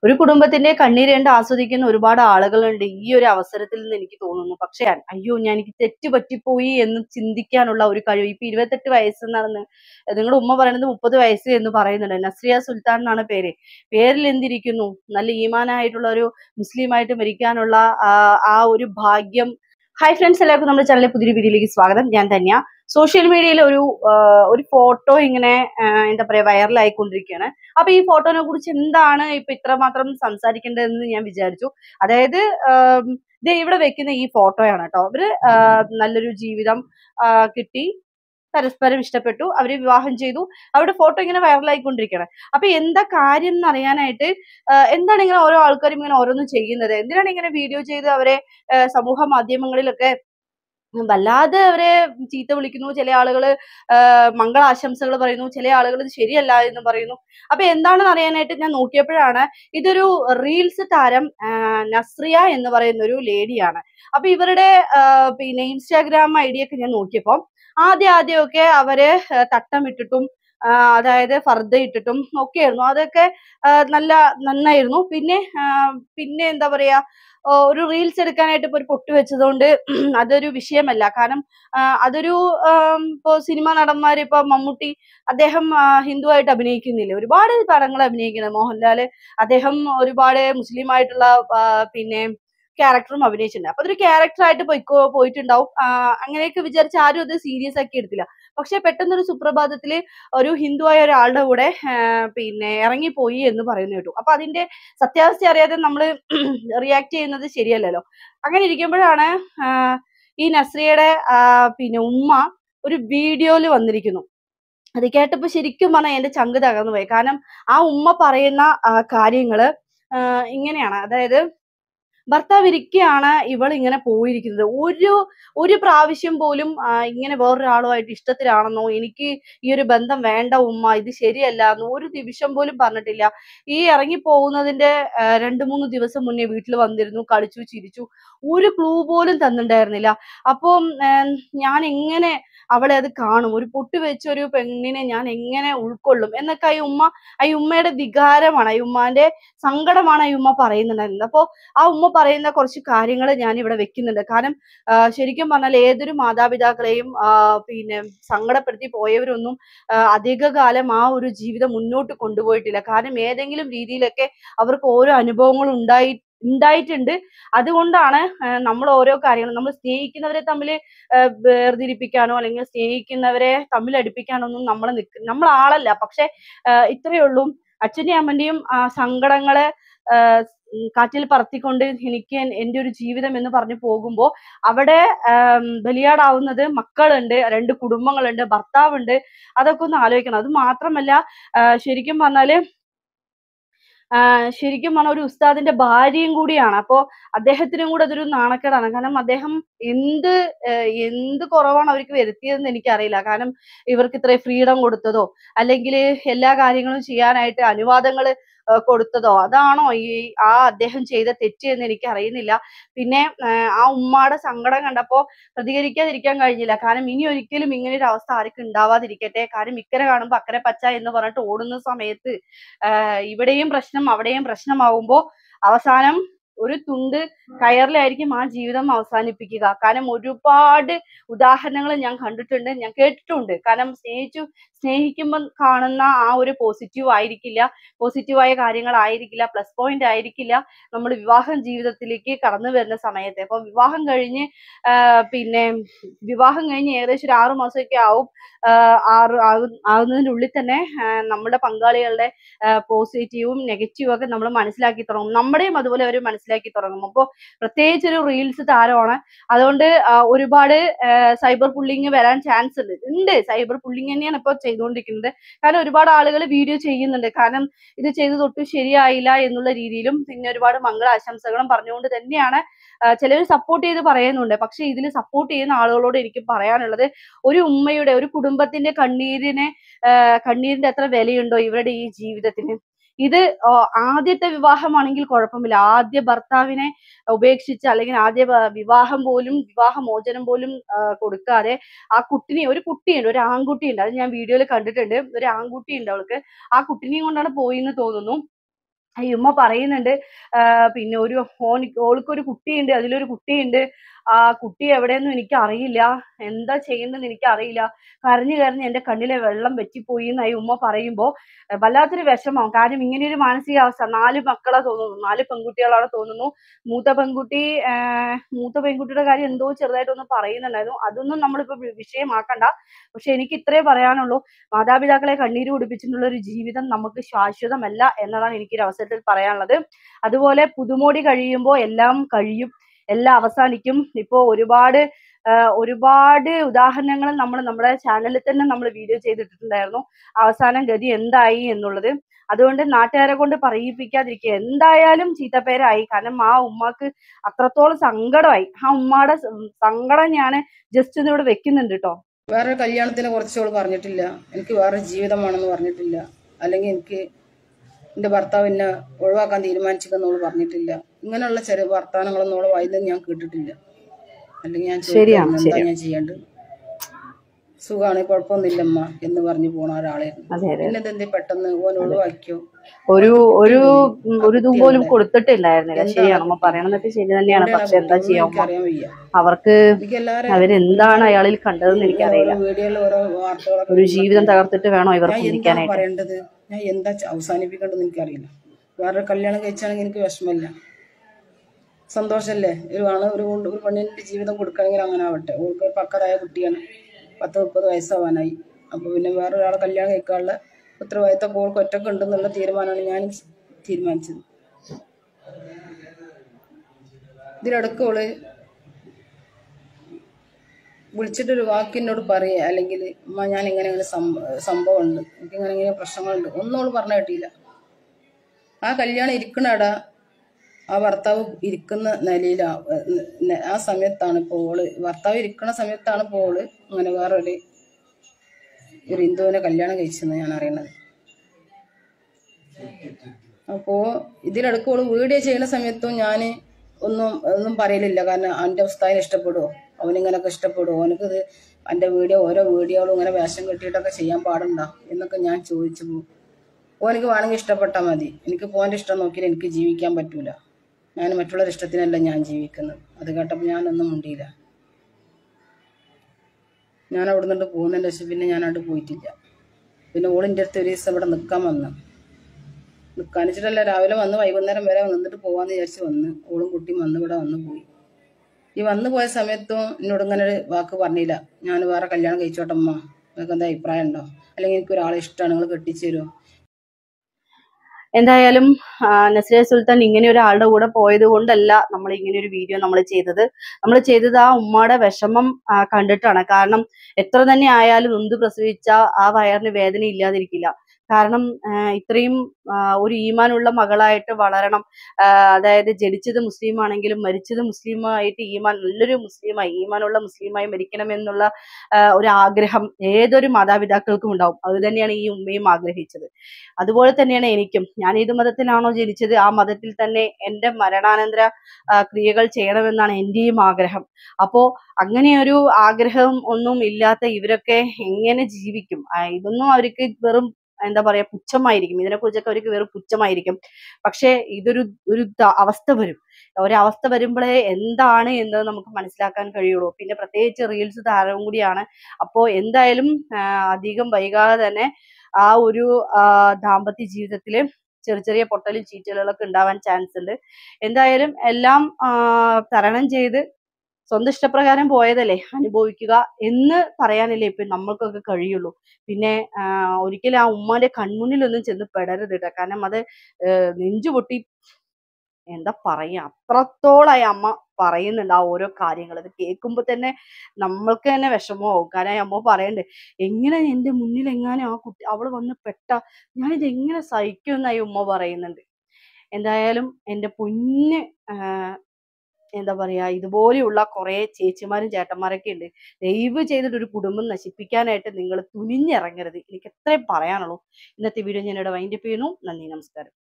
ഒരു കുടുംബത്തിന്റെ കണ്ണീര് കണ്ട് ആസ്വദിക്കുന്ന ഒരുപാട് ആളുകളുണ്ട് ഈ ഒരു അവസരത്തിൽ നിന്ന് എനിക്ക് തോന്നുന്നു പക്ഷെ അയ്യോ ഞാൻ എനിക്ക് തെറ്റ് പറ്റിപ്പോയി എന്ന് ചിന്തിക്കാനുള്ള ഒരു കഴിവ് ഇപ്പൊ ഇരുപത്തെട്ട് വയസ്സെന്നാണ് നിങ്ങളുടെ ഉമ്മ പറയുന്നത് മുപ്പത് വയസ്സ് എന്ന് പറയുന്നുണ്ട് നസ്രിയ സുൽത്താൻ എന്നാണ് പേര് പേരിൽ എന്തിരിക്കുന്നു നല്ല ഈമാനായിട്ടുള്ള ഒരു മുസ്ലിമായിട്ട് മരിക്കാനുള്ള ആ, ആ ഒരു ഭാഗ്യം ഹായ് ഫ്രണ്ട്സ് എല്ലാവർക്കും നമ്മുടെ ചാനലിലെ പുതിയൊരു വീഡിയോയിലേക്ക് സ്വാഗതം ഞാൻ തന്നെയാ സോഷ്യൽ മീഡിയയിൽ ഒരു ആ, ഒരു ഫോട്ടോ ഇങ്ങനെ ആ, എന്താ പറയാ വൈറലായിക്കൊണ്ടിരിക്കുകയാണ് അപ്പൊ ഈ ഫോട്ടോനെ കുറിച്ച് എന്താണ് ഇപ്പൊ ഇത്രമാത്രം സംസാരിക്കേണ്ടതെന്ന് ഞാൻ വിചാരിച്ചു അതായത് ആം, ദേ ഇവിടെ വെക്കുന്ന ഈ ഫോട്ടോയാണ് കേട്ടോ അവര് ആ, നല്ലൊരു ജീവിതം ആ, കിട്ടി പരസ്പരം ഇഷ്ടപ്പെട്ടു അവര് വിവാഹം ചെയ്തു അവരുടെ ഫോട്ടോ ഇങ്ങനെ വൈറലായിക്കൊണ്ടിരിക്കുകയാണ് അപ്പൊ എന്താ കാര്യം എന്ന് അറിയാനായിട്ട് ആ, എന്താണ് ഇങ്ങനെ ഓരോ ആൾക്കാരും ഇങ്ങനെ ഓരോന്നും ചെയ്യുന്നത് എന്തിനാണ് ഇങ്ങനെ വീഡിയോ ചെയ്ത് അവരെ ആ, സമൂഹ മാധ്യമങ്ങളിലൊക്കെ വല്ലാതെ അവരെ ചീത്ത വിളിക്കുന്നു ചില ആളുകൾ മംഗളാശംസകൾ പറയുന്നു ചില ആളുകൾ ഇത് ശരിയല്ല എന്ന് പറയുന്നു അപ്പൊ എന്താണെന്ന് അറിയാനായിട്ട് ഞാൻ നോക്കിയപ്പോഴാണ് ഇതൊരു റീൽസ് താരം ആ, നസ്രിയ എന്ന് പറയുന്ന ഒരു ലേഡിയാണ് അപ്പൊ ഇവരുടെ ആ, പിന്നെ ഇൻസ്റ്റാഗ്രാം ഐ ഡി ഒക്കെ ഞാൻ നോക്കിയപ്പോൾ ആദ്യം ആദ്യമൊക്കെ അവര് ആ, തട്ടമിട്ടിട്ടും ആ, അതായത് ഫർദ ഇട്ടിട്ടും ഒക്കെയായിരുന്നു അതൊക്കെ ആ, നല്ല നന്നായിരുന്നു പിന്നെ ആ, പിന്നെ എന്താ പറയാ ആ, ഒരു റീൽസ് എടുക്കാനായിട്ട് ഇപ്പൊ ഒരു പൊട്ട് വെച്ചതുകൊണ്ട് അതൊരു വിഷയമല്ല കാരണം ആ, അതൊരു ആം, ഇപ്പൊ സിനിമ നടന്മാര് ഇപ്പൊ മമ്മൂട്ടി അദ്ദേഹം ആ, ഹിന്ദുവായിട്ട് അഭിനയിക്കുന്നില്ലേ ഒരുപാട് പടങ്ങൾ അഭിനയിക്കുന്നത് മോഹൻലാല് അദ്ദേഹം ഒരുപാട് മുസ്ലിം ആയിട്ടുള്ള ആ, പിന്നെ ക്യാരക്ടറും അഭിനയിച്ചിട്ടുണ്ട് അപ്പൊ അതൊരു ക്യാരക്ടറായിട്ട് പോയിക്കോ പോയിട്ടുണ്ടാവും ആ, അങ്ങനെയൊക്കെ വിചാരിച്ച് ആരും അത് സീരിയസ് ആക്കി എടുത്തില്ല പക്ഷെ പെട്ടെന്നൊരു സുപ്രഭാതത്തില് ഒരു ഹിന്ദുവായ ഒരാളുടെ കൂടെ ആ, പിന്നെ ഇറങ്ങിപ്പോയി എന്ന് പറയുന്നു കേട്ടു അപ്പൊ അതിന്റെ സത്യാവസ്ഥ അറിയാതെ നമ്മൾ റിയാക്ട് ചെയ്യുന്നത് ശരിയല്ലല്ലോ അങ്ങനെ ഇരിക്കുമ്പോഴാണ് ആ, ഈ നസ്രിയയുടെ ആ, പിന്നെ ഉമ്മ ഒരു വീഡിയോയിൽ വന്നിരിക്കുന്നു അത് കേട്ടപ്പോ ശരിക്കും പറഞ്ഞാൽ എന്റെ ചങ്ക് തകർന്നു പോയി കാരണം ആ ഉമ്മ പറയുന്ന ആ, കാര്യങ്ങള് ആ, ഇങ്ങനെയാണ് അതായത് ഭർത്താവ് ഇരിക്കുകയാണ് ഇവൾ ഇങ്ങനെ പോയിരിക്കുന്നത് ഒരു ഒരു പ്രാവശ്യം പോലും ആ, ഇങ്ങനെ വേറൊരാളുമായിട്ട് ഇഷ്ടത്തിലാണെന്നോ എനിക്ക് ഈ ഒരു ബന്ധം വേണ്ട ഉമ്മ ഇത് ശരിയല്ല എന്ന് ഒരു നിമിഷം പോലും പറഞ്ഞിട്ടില്ല ഈ ഇറങ്ങി പോകുന്നതിന്റെ ആ, രണ്ട് മൂന്ന് ദിവസം മുന്നേ വീട്ടിൽ വന്നിരുന്നു കളിച്ചു ചിരിച്ചു ഒരു ക്ലൂ പോലും തന്നിട്ടുണ്ടായിരുന്നില്ല അപ്പം ഏം, ഞാൻ എങ്ങനെ അവളെ അത് കാണും ഒരു പൊട്ട് വെച്ച ഒരു പെണ്ണിനെ ഞാൻ എങ്ങനെ ഉൾക്കൊള്ളും എന്നൊക്കെ ഈ ഉമ്മ ആ ഈ ഉമ്മയുടെ വികാരമാണ് ഈ ഉമ്മാന്റെ സങ്കടമാണ് ഈ ഉമ്മ പറയുന്നുണ്ടായിരുന്നത് അപ്പോ ആ ഉമ്മ പറയുന്ന കുറച്ച് കാര്യങ്ങൾ ഞാൻ ഇവിടെ വെക്കുന്നുണ്ട് കാരണം ആ, ശരിക്കും പറഞ്ഞാൽ ഏതൊരു മാതാപിതാക്കളെയും ആ, പിന്നെ സങ്കടപ്പെടുത്തി പോയവരൊന്നും ആ, അധികകാലം ആ ഒരു ജീവിതം മുന്നോട്ട് കൊണ്ടുപോയിട്ടില്ല കാരണം ഏതെങ്കിലും രീതിയിലൊക്കെ അവർക്ക് ഓരോ അനുഭവങ്ങളും ഉണ്ടായി ഉണ്ടായിട്ടുണ്ട് അതുകൊണ്ടാണ് നമ്മൾ ഓരോ കാര്യങ്ങളും നമ്മൾ സ്നേഹിക്കുന്നവരെ തമ്മിൽ വേർതിരിപ്പിക്കാനോ അല്ലെങ്കിൽ സ്നേഹിക്കുന്നവരെ തമ്മിൽ അടുപ്പിക്കാനോ ഒന്നും നമ്മൾ നിൽക്ക നമ്മൾ ആളല്ല പക്ഷെ ആഹ് ഇത്രയേ ഉള്ളൂ അച്ഛന്റെയും അമ്മന്റെയും ആ സങ്കടങ്ങളെ ആഹ് ഉം കാറ്റിൽ പറത്തിക്കൊണ്ട് എനിക്ക് എൻ- എന്റെ ഒരു ജീവിതം എന്ന് പറഞ്ഞു പോകുമ്പോ അവിടെ ആം, ബലിയാടാവുന്നത് മക്കളുണ്ട് രണ്ട് കുടുംബങ്ങളുണ്ട് ഭർത്താവുണ്ട് അതൊക്കെ ഒന്ന് ആലോചിക്കണം അത് മാത്രമല്ല ആഹ് ശരിക്കും പറഞ്ഞാല് ആഹ് ശരിക്കും പറഞ്ഞ ഒരു ഉസ്താദിന്റെ ഭാര്യയും കൂടിയാണ് അപ്പോ അദ്ദേഹത്തിനും കൂടെ അതൊരു നാണക്കേടാണ് കാരണം അദ്ദേഹം എന്ത് ഏഹ് എന്ത് കുറവാണ് അവർക്ക് വരുത്തിയതെന്ന് എനിക്കറിയില്ല കാരണം ഇവർക്ക് ഇത്രയും ഫ്രീഡം കൊടുത്തതോ അല്ലെങ്കിൽ എല്ലാ കാര്യങ്ങളും ചെയ്യാനായിട്ട് അനുവാദങ്ങൾ കൊടുത്തതോ അതാണോ ഈ ആ അദ്ദേഹം ചെയ്ത തെറ്റ് എന്ന് എനിക്ക് അറിയുന്നില്ല പിന്നെ ആഹ് ആ ഉമ്മാടെ സങ്കടം കണ്ടപ്പോ പ്രതികരിക്കാതിരിക്കാൻ കഴിഞ്ഞില്ല കാരണം ഇനി ഒരിക്കലും ഇങ്ങനെ ഒരു അവസ്ഥ ആർക്കും ഉണ്ടാവാതിരിക്കട്ടെ കാരണം ഇക്കരെ കാണുമ്പോ അക്കരെ പച്ച എന്ന് പറഞ്ഞിട്ട് ഓടുന്ന സമയത്ത് ആഹ് ഇവിടെയും പ്രശ്നം അവിടെയും പ്രശ്നമാവുമ്പോ അവസാനം ഒരു തുണ്ട് കയറിലായിരിക്കും ആ ജീവിതം അവസാനിപ്പിക്കുക കാരണം ഒരുപാട് ഉദാഹരണങ്ങൾ ഞാൻ കണ്ടിട്ടുണ്ട് ഞാൻ കേട്ടിട്ടുണ്ട് കാരണം സ്നേഹിച്ചു സ്നേഹിക്കുമ്പോൾ കാണുന്ന ആ ഒരു പോസിറ്റീവ് ആയിരിക്കില്ല പോസിറ്റീവായ കാര്യങ്ങളായിരിക്കില്ല പ്ലസ് പോയിന്റ് ആയിരിക്കില്ല നമ്മൾ വിവാഹം ജീവിതത്തിലേക്ക് കടന്നു വരുന്ന സമയത്ത് അപ്പൊ വിവാഹം കഴിഞ്ഞ് ആഹ് പിന്നെ വിവാഹം കഴിഞ്ഞ് ഏകദേശം ഒരു ആറു മാസമൊക്കെ ആവും ആഹ് ആറ് ആകു- ആകുന്നതിനുള്ളിൽ തന്നെ ആഹ് നമ്മുടെ പങ്കാളികളുടെ പോസിറ്റീവും നെഗറ്റീവും ഒക്കെ നമ്മൾ മനസ്സിലാക്കി തുടങ്ങും നമ്മുടെയും അതുപോലെ അവർ മനസ്സിലാക്കി തുടങ്ങും അപ്പോൾ പ്രത്യേകിച്ച് ഒരു റീൽസ് താരമാണ് അതുകൊണ്ട് ആ, ഒരുപാട് സൈബർ പുള്ളിങ് വരാൻ ചാൻസ് ഉണ്ട് ഉണ്ട് സൈബർ പുള്ളിങ് തന്നെയാണ് ഇപ്പോൾ ചെയ്തുകൊണ്ടിരിക്കുന്നത് കാരണം ഒരുപാട് ആളുകൾ വീഡിയോ ചെയ്യുന്നുണ്ട് കാരണം ഇത് ചെയ്ത് തൊട്ട് ശരിയായില്ല എന്നുള്ള രീതിയിലും പിന്നെ ഒരുപാട് മംഗള ആശംസകളും പറഞ്ഞുകൊണ്ട് തന്നെയാണ് ചിലർ സപ്പോർട്ട് ചെയ്ത് പറയുന്നുണ്ട് പക്ഷെ ഇതിൽ സപ്പോർട്ട് ചെയ്യുന്ന ആളുകളോട് എനിക്ക് പറയാനുള്ളത് ഒരു ഉമ്മയുടെ ഒരു കുടുംബത്തിന്റെ കണ്ണീരിനെ ആ, കണ്ണീരിന്റെ എത്ര വിലയുണ്ടോ ഇവരുടെ ഈ ജീവിതത്തിന് ഇത് ആ, ആദ്യത്തെ വിവാഹമാണെങ്കിൽ കുഴപ്പമില്ല ആദ്യ ഭർത്താവിനെ ഉപേക്ഷിച്ച് അല്ലെങ്കിൽ ആദ്യ വ- വിവാഹം പോലും വിവാഹമോചനം പോലും ആ, കൊടുക്കാതെ ആ കുട്ടിനെ ഒരു കുട്ടിയുണ്ട് ഒരു ആൺകുട്ടിയുണ്ട് അത് ഞാൻ വീഡിയോയിൽ കണ്ടിട്ടുണ്ട് ഒരു ആൺകുട്ടിയുണ്ട് അവൾക്ക് ആ കുട്ടിനെയും കൊണ്ടാണ് പോയി എന്ന് തോന്നുന്നു ഈ ഉമ്മ പറയുന്നുണ്ട് ആ, പിന്നെ ഒരു ഓൻ ഓൾക്കൊരു കുട്ടിയുണ്ട് അതിലൊരു കുട്ടിയുണ്ട് ആ കുട്ടി എവിടെയെന്നും എനിക്ക് അറിയില്ല എന്താ ചെയ്യേണ്ടതെന്ന് എനിക്ക് അറിയില്ല കരഞ്ഞു കരഞ്ഞ് എന്റെ കണ്ണിലെ വെള്ളം വെറ്റിപ്പോയി എന്നായി ഉമ്മ പറയുമ്പോ ഏഹ് വല്ലാത്തൊരു വിഷമം കാരണം ഇങ്ങനെ ഒരു മാനസികാവസ്ഥ നാല് മക്കളെ തോന്നുന്നു നാല് പെൺകുട്ടികളാണ് തോന്നുന്നു മൂത്ത പെൺകുട്ടി ആഹ് മൂത്ത പെൺകുട്ടിയുടെ കാര്യം എന്തോ ചെറുതായിട്ടൊന്ന് പറയുന്നുണ്ടായിരുന്നു അതൊന്നും നമ്മളിപ്പോ വി- വിഷയമാക്കണ്ട പക്ഷെ എനിക്ക് ഇത്രേ പറയാനുള്ളൂ മാതാപിതാക്കളെ കണ്ണീര് കുടിപ്പിച്ചിട്ടുള്ള ഒരു ജീവിതം നമുക്ക് ശാശ്വതമല്ല എന്നതാണ് എനിക്ക് ഒരു അവസരത്തിൽ പറയാനുള്ളത് അതുപോലെ പുതുമോടി കഴിയുമ്പോൾ എല്ലാം കഴിയും എല്ലാം അവസാനിക്കും ഇപ്പോ ഒരുപാട് ആഹ് ഒരുപാട് ഉദാഹരണങ്ങൾ നമ്മൾ നമ്മുടെ ചാനലിൽ തന്നെ നമ്മൾ വീഡിയോ ചെയ്തിട്ടുണ്ടായിരുന്നു അവസാനം ഗതി എന്തായി എന്നുള്ളത് അതുകൊണ്ട് നാട്ടുകാരെ കൊണ്ട് പറയിപ്പിക്കാതിരിക്കുക എന്തായാലും ചീത്തപ്പേരായി കാരണം ആ ഉമ്മാക്ക് അത്രത്തോളം സങ്കടമായി ആ ഉമ്മയുടെ സ- സങ്കടം ഞാൻ ജസ്റ്റ് ഇന്നിവിടെ വെക്കുന്നുണ്ട് കേട്ടോ വേറെ കല്യാണത്തിനെ കുറിച്ച് അവള് പറഞ്ഞിട്ടില്ല എനിക്ക് വേറെ ജീവിതമാണെന്ന് പറഞ്ഞിട്ടില്ല അല്ലെങ്കിൽ എനിക്ക് എൻ്റെ ഭർത്താവ് എന്നെ ഒഴിവാക്കാൻ തീരുമാനിച്ചെന്ന് അവള് പറഞ്ഞിട്ടില്ല ഇങ്ങനെയുള്ള ചെറിയ വർത്തമാനങ്ങളൊന്നും അവളെ വായിന്ന് ഞാൻ കേട്ടിട്ടില്ല അല്ലെങ്കിൽ ഞാൻ ശരിയാണ്, ചോദിക്കും, എന്താ ശരിയാണ്. ഞാൻ ചെയ്യേണ്ടത് സുഖമാണ് കുഴപ്പമൊന്നുമില്ലമ്മ എന്ന് പറഞ്ഞു പോണ ഒരാളായിരുന്നു അതെ അതെ പിന്നെ ഇതെന്തേ പെട്ടെന്ന് ഓൻ ഒഴിവാക്കിയോ ഒരു ഒരു ഉം, ഒരു ഇതും പോലും കുട്ടിയല്ലേ? കൊടുത്തിട്ടില്ലായിരുന്നില്ല എന്താണ് ശരിയാണ് അമ്മ പറയണതൊക്കെ ശരി തന്നെയാണ് പക്ഷെ എന്താ ചെയ്യാ ഉമ്മ എനിക്കറിയാൻ വയ്യ അവർക്ക് എനിക്ക് എല്ലാവരും അവരെന്താണ് അയാളിൽ കണ്ടതെന്ന് എനിക്കറിയില്ല വീഡിയോയിൽ ഓരോ വാർത്തകളൊക്കെ ഒരു ജീവിതം തകർത്തിട്ട് വേണോ ഞാൻ ഇവർക്ക് എന്താ ചിന്തിക്കാനായിട്ട് പറയേണ്ടത് ഞാൻ എന്താ ച- അവസാനിപ്പിക്കേണ്ടത് എനിക്കറിയില്ല വേറെ കല്യാണം കഴിച്ചാണെങ്കിൽ എനിക്ക് വിഷമമില്ല സന്തോഷല്ലേ ഒരു ആണ് ഒരു കൊണ്ട് ഒരു പെണ്ണിന്റെ ജീവിതം കൊടുക്കണമെങ്കിൽ അങ്ങനെ ആവട്ടെ ഓൾക്ക് ഒരു പക്വതായ കുട്ടിയാണ് പത്ത് മുപ്പത് വയസ്സാവാനായി അപ്പൊ പിന്നെ വേറെ ഒരാളെ കല്യാണം കഴിക്കാനുള്ള ഉത്തരവാദിത്തം ഓൾക്ക് ഒറ്റക്ക് ഉണ്ടെന്നുള്ള തീരുമാനമാണ് ഞാൻ തീരുമാനിച്ചത് ഇതിലിടക്ക് ഓള് വിളിച്ചിട്ടൊരു വാക്ക് എന്നോട് പറയുക അല്ലെങ്കിൽ അമ്മ ഞാൻ ഇങ്ങനെ ഇങ്ങനെ സംഭവം ഉണ്ട് എനിക്ക് ഇങ്ങനെ ഇങ്ങനെ പ്രശ്നങ്ങളുണ്ട് ഒന്നും അവള് പറഞ്ഞു കേട്ടില്ല ആ കല്യാണം ഇരിക്കണടാ ആ ഭർത്താവ് ഇരിക്കുന്ന നിലയിലാ ന- ആ സമയത്താണ് ഇപ്പോൾ ഓള് ഭർത്താവ് ഇരിക്കണ സമയത്താണ് ഇപ്പോൾ ഓള് അങ്ങനെ വേറെ ഒരു ഒരു ഹിന്ദുവിനെ കല്യാണം കഴിച്ചെന്ന് ഞാൻ അറിയണത് അപ്പോ ഇതിലിടക്ക് ഓള് വീഡിയോ ചെയ്യുന്ന സമയത്തും ഞാൻ ഒന്നും ഒന്നും പറയലില്ല കാരണം എൻ്റെ ഉസ്താദിനെ ഇഷ്ടപ്പെടുമോ അവനിങ്ങനൊക്കെ ഇഷ്ടപ്പെടുമോ അവനക്ക് ഇത് എൻ്റെ വീഡിയോ ഓരോ വീഡിയോകളും ഇങ്ങനെ വേഷം കെട്ടിയിട്ടൊക്കെ ചെയ്യാൻ പാടുണ്ടോ എന്നൊക്കെ ഞാൻ ചോദിച്ചു പോകും ഓനക്ക് വേണമെങ്കിൽ ഇഷ്ടപ്പെട്ടാൽ മതി എനിക്ക് പോൻ്റെ ഇഷ്ടം നോക്കിയാൽ എനിക്ക് ജീവിക്കാൻ പറ്റൂല ഞാൻ മറ്റുള്ളവരുടെ ഇഷ്ടത്തിനല്ല ഞാൻ ജീവിക്കുന്നത് അത് കേട്ടപ്പോൾ ഞാനൊന്നും മുണ്ടിയില്ല ഞാൻ അവിടെ നിന്നിട്ട് പോകുന്നതിൻ്റെ ശേഷം പിന്നെ ഞാൻ അവിടെ പോയിട്ടില്ല പിന്നെ ഓളിൻ്റെ അടുത്ത് ഒരു ദിവസം ഇവിടെ നിൽക്കാൻ വന്നു നിൽക്കാൻ വെച്ചിട്ടല്ല രാവിലെ വന്ന് വൈകുന്നേരം വരെ നിന്നിട്ട് പോകാമെന്ന് വിചാരിച്ച് വന്ന് ഓളും കുട്ടിയും വന്ന് ഇവിടെ വന്ന് പോയി ഈ വന്നു പോയ സമയത്തും എന്നോട് ഇങ്ങനെ ഒരു വാക്ക് പറഞ്ഞില്ല ഞാൻ വേറെ കല്യാണം കഴിച്ചോട്ടമ്മ നിങ്ങൾക്ക് എന്താ അഭിപ്രായം ഉണ്ടോ അല്ലെങ്കിൽ എനിക്ക് ഒരാളെ ഇഷ്ടമാണ് നിങ്ങൾ കെട്ടിച്ചു തരുമോ എന്തായാലും ആ, നസ്രിയ സുൽത്താൻ ഇങ്ങനെ ഒരാളുടെ കൂടെ പോയത് കൊണ്ടല്ല നമ്മൾ ഇങ്ങനെ ഒരു വീഡിയോ നമ്മൾ ചെയ്തത് നമ്മൾ ചെയ്തത് ആ ഉമ്മയുടെ വിഷമം ആ, കണ്ടിട്ടാണ് കാരണം എത്ര തന്നെ ആയാലും നൊന്ത് പ്രസവിച്ച ആ വയറിന് വേദന ഇല്ലാതിരിക്കില്ല കാരണം ആ, ഇത്രയും ആ, ഒരു ഈമാനുള്ള മകളായിട്ട് വളരണം ആ, അതായത് ജനിച്ചത് മുസ്ലിം ആണെങ്കിലും മരിച്ചത് മുസ്ലിമായിട്ട് ഈമാൻ നല്ലൊരു മുസ്ലിമായി ഈമാനുള്ള മുസ്ലിമായി മരിക്കണമെന്നുള്ള ആ, ഒരു ആഗ്രഹം ഏതൊരു മാതാപിതാക്കൾക്കും ഉണ്ടാവും അത് തന്നെയാണ് ഈ ഉമ്മയും ആഗ്രഹിച്ചത് അതുപോലെ തന്നെയാണ് എനിക്കും ഞാൻ ഏത് മതത്തിലാണോ ജനിച്ചത് ആ മതത്തിൽ തന്നെ എൻ്റെ മരണാനന്തര ആ, ക്രിയകൾ ചെയ്യണമെന്നാണ് എൻ്റെയും ആഗ്രഹം അപ്പോ അങ്ങനെ ഒരു ആഗ്രഹം ഒന്നും ഇല്ലാത്ത ഇവരൊക്കെ എങ്ങനെ ജീവിക്കും ആ, ഇതൊന്നും അവർക്ക് വെറും എന്താ പറയാ പുച്ഛമായിരിക്കും ഇതിനെക്കുറിച്ചൊക്കെ അവർക്ക് വെറും പുച്ഛമായിരിക്കും പക്ഷേ ഇതൊരു ഒരു ത- അവസ്ഥ വരും ഒരവസ്ഥ വരുമ്പോഴേ എന്താണ് എന്ന് നമുക്ക് മനസ്സിലാക്കാൻ കഴിയുള്ളൂ പിന്നെ പ്രത്യേകിച്ച് റീൽസ് താരവും കൂടിയാണ് അപ്പോൾ എന്തായാലും ആ, അധികം വൈകാതെ തന്നെ ആ ഒരു ആ, ദാമ്പത്യ ജീവിതത്തില് ചെറിയ ചെറിയ പൊട്ടലും ചീറ്റലുകളൊക്കെ ഉണ്ടാവാൻ ചാൻസ് ഉണ്ട് എന്തായാലും എല്ലാം ആ, തരണം ചെയ്ത് സ്വന്തം ഇഷ്ടപ്രകാരം പോയതല്ലേ അനുഭവിക്കുക എന്ന് പറയാനല്ലേ ഇപ്പൊ നമ്മൾക്കൊക്കെ കഴിയുള്ളൂ പിന്നെ ആ, ഒരിക്കലും ആ ഉമ്മാന്റെ കൺമുന്നിലൊന്നും ചെന്ന് പെടരുത് കേട്ടോ കാരണം അത് ഏഹ്, നെഞ്ചു പൊട്ടി എന്താ പറയാ അത്രത്തോളായി അമ്മ പറയുന്നുണ്ട് ആ ഓരോ കാര്യങ്ങൾ അത് കേൾക്കുമ്പോ തന്നെ നമ്മൾക്ക് തന്നെ വിഷമമാവും കാരണം ഈ അമ്മ പറയണ്ട് എങ്ങനെ എന്റെ മുന്നിൽ എങ്ങാനും ആ കുട്ടി അവള് വന്ന് പെട്ട ഞാനിത് എങ്ങനെ സഹിക്കും എന്നായി ഉമ്മ പറയുന്നുണ്ട് എന്തായാലും എന്റെ പൊന്ന് ആഹ് എന്താ പറയാ ഇതുപോലെയുള്ള കുറെ ചേച്ചിമാരും ചേട്ടന്മാരൊക്കെ ഉണ്ട് ദയവ് ചെയ്തിട്ട് ഒരു കുടുംബം നശിപ്പിക്കാനായിട്ട് നിങ്ങൾ തുനിഞ്ഞിറങ്ങരുത് എനിക്ക് എത്രയും പറയാനുള്ളൂ ഇന്നത്തെ വീഡിയോ ഞാൻ ഇവിടെ വൈൻഡപ്പ് ചെയ്യുന്നു നന്ദി നമസ്കാരം